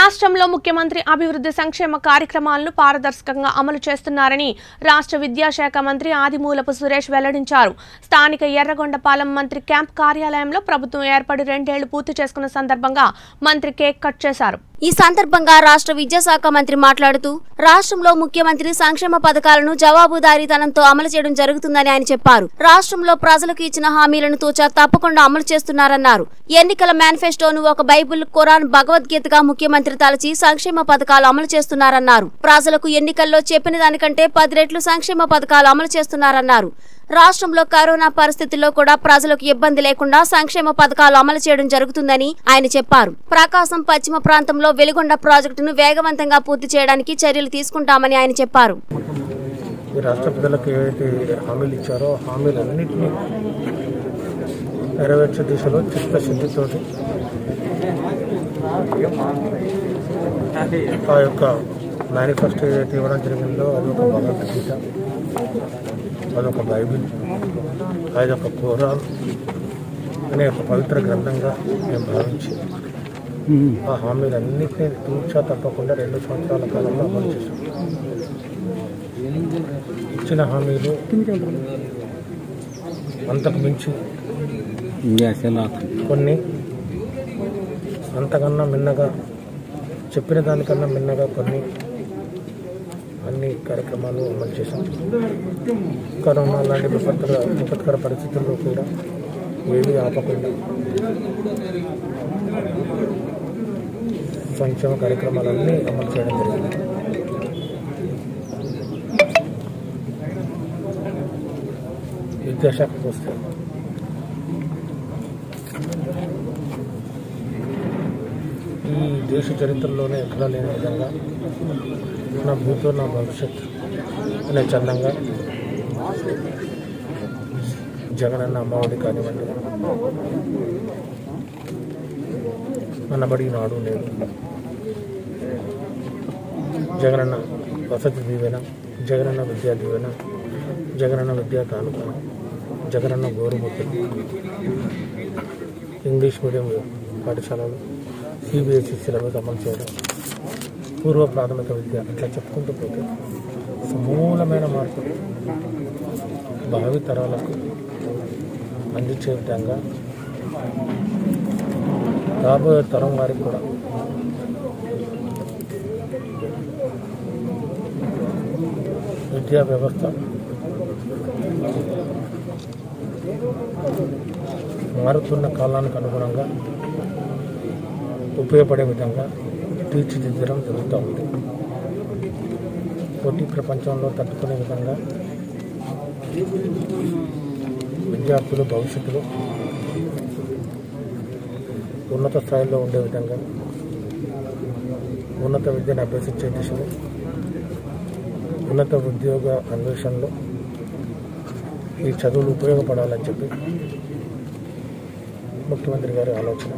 రాష్ట్రంలో ముఖ్యమంత్రి అభివృద్ధి సంక్షేమ కార్యక్రమాలను పారదర్శకంగా అమలు చేస్తున్నారని రాష్ట్ర విద్యాశాఖ మంత్రి ఆదిమూలపు సురేష్ వెల్లడించారు స్థానిక ఎర్రగొండపాలెం మంత్రి క్యాంప్ కార్యాలయంలో ప్రభుత్వం ఏర్పడి రెండేళ్లు పూర్తి చేసుకున్న సందర్భంగా మంత్రి కేక్ కట్ చేశారు ఈ సందర్భంగా రాష్ట్ర విద్యాశాఖ మంత్రి మాట్లాడుతూ రాష్ట్రంలో ముఖ్యమంత్రి సంక్షేమ పథకాలను జవాబుదారీతనంతో అమలు చేయడం జరుగుతుందని ఆయన చెప్పారు రాష్ట్రంలో ప్రజలకు ఇచ్చిన హామీలను తూచా తప్పకుండా అమలు చేస్తున్నారన్నారు ఎన్నికల మేనిఫెస్టోను ఒక బైబిల్ ఖురాన్ భగవద్గీతగా ముఖ్యమంత్రి తలచి సంక్షేమ పథకాలు అమలు చేస్తున్నారన్నారు ప్రజలకు ఎన్నికల్లో చెప్పిన దానికంటే పది రెట్లు సంక్షేమ పథకాలు అమలు చేస్తున్నారన్నారు రాష్ట్రంలో కరోనా పరిస్థితుల్లో కూడా ప్రజలకు ఇబ్బంది లేకుండా సంక్షేమ పథకాలు అమలు చేయడం జరుగుతుందని ఆయన చెప్పారు ప్రకాశం పశ్చిమ ప్రాంతంలో వెలుగొండ ప్రాజెక్టును వేగవంతంగా పూర్తి చేయడానికి చర్యలు తీసుకుంటామని ఆయన చెప్పారు ఈ రాష్ట్ర ప్రజలకు ఏవైతే హామీలు ఇచ్చారో ఆ హామీలన్నింటినీ నెరవేర్చే దిశలో చిత్తశుద్ధితోటి ఆ యొక్క మేనిఫెస్టో ఏదైతే ఇవ్వడం జరిగిందో అది ఒక భగవద్గీత అదొక బైబిల్ అదొక కోరాన్ అనే ఒక పవిత్ర గ్రంథంగా మేము భావించి ఆ హామీలన్నింటినీ తూచా తప్పకుండా రెండు సంవత్సరాల కాలంలో అమలు చేశాం ఇచ్చిన హామీలు అంతకు మించి కొన్ని అంతకన్నా మిన్నగా చెప్పిన దానికన్నా మిన్నగా కొన్ని అన్ని కార్యక్రమాలు అమలు చేశాం కరోనా లాంటి విపత్తుల విపత్కర పరిస్థితుల్లో కూడా ఏమీ ఆపకుండా సంక్షేమ కార్యక్రమాలన్నీ అమలు చేయడం జరిగింది విద్యాశాఖకు వస్తే ఈ దేశ చరిత్రలోనే ఎక్కడా లేని విధంగా నా భూతో నా భవిష్యత్ అనే చందంగా జగనన్న అమ్మఒడి కానివ్వండి అన్నబడి నాడు లేదు జగనన్న వసతి దీవెన జగనన్న విద్యా దీవెన జగనన్న విద్యా కానుక జగనన్న గోరుముద్దలు ఇంగ్లీష్ మీడియం పాఠశాలలు సిబిఎస్ఈ సిలబస్ అమలు చేయడం పూర్వ ప్రాథమిక విద్య అట్లా చెప్పుకుంటూ పోతే సమూలమైన మార్పులు భావి తరాలకు అందించే విధంగా రాబోయే తరం వారికి కూడా విద్యా వ్యవస్థ మారుతున్న కాలానికి అనుగుణంగా ఉపయోగపడే విధంగా తీర్చిదిద్దడం జరుగుతూ ఉంది పోటీ ప్రపంచంలో తట్టుకునే విధంగా విద్యార్థులు భవిష్యత్తులో ఉన్నత స్థాయిలో ఉండే విధంగా ఉన్నత విద్యను అభ్యసించే దిశలో ఉన్నత ఉద్యోగ అన్వేషణలో ఈ చదువులు ఉపయోగపడాలని చెప్పి ముఖ్యమంత్రి గారి ఆలోచన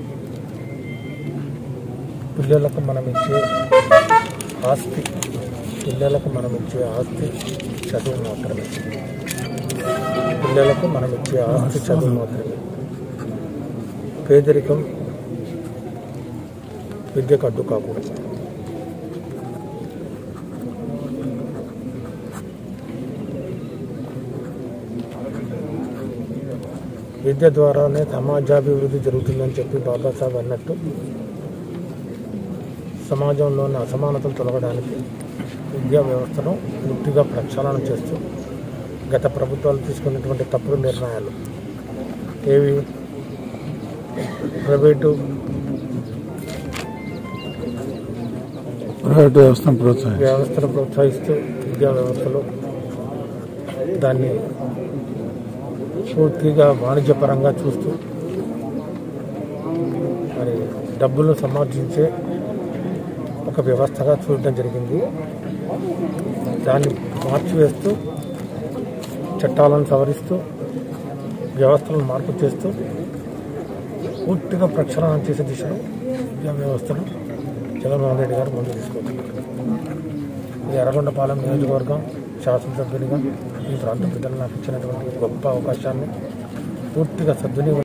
పిల్లలకు మనం ఇచ్చే ఆస్తి పిల్లలకు మనం ఇచ్చే ఆస్తి చదువు మాత్రమే పిల్లలకు మనం ఇచ్చే ఆస్తి చదువు మాత్రమే పేదరికం విద్యకు అడ్డు కాకూడదు విద్య ద్వారానే సమాజాభివృద్ధి జరుగుతుందని చెప్పి బాబాసాహెబ్ అన్నట్టు సమాజంలోని అసమానతలు తొలగడానికి విద్యా వ్యవస్థను పూర్తిగా ప్రక్షాళన చేస్తూ గత ప్రభుత్వాలు తీసుకున్నటువంటి తప్పుడు నిర్ణయాలు ఏవి ప్రైవేటు ప్రైవేట్ వ్యవస్థను ప్రోత్సహించారు వ్యవస్థను ప్రోత్సహిస్తూ విద్యా వ్యవస్థలో దాన్ని పూర్తిగా వాణిజ్యపరంగా చూస్తూ మరి డబ్బులను సమార్జించే ఒక వ్యవస్థగా చూడడం జరిగింది దాన్ని మార్చివేస్తూ చట్టాలను సవరిస్తూ వ్యవస్థలను మార్పు చేస్తూ పూర్తిగా ప్రక్షాళన చేసే దిశలో విద్యా వ్యవస్థను జగన్మోహన్ రెడ్డి గారు ముందుకు తీసుకొచ్చారు ఈ ఎర్రగొండపాలెం నియోజకవర్గం శాసనసభ్యునిగా ఈ ప్రాంత ప్రజలు నాకు ఇచ్చినటువంటి గొప్ప అవకాశాన్ని పూర్తిగా సద్వినియోగం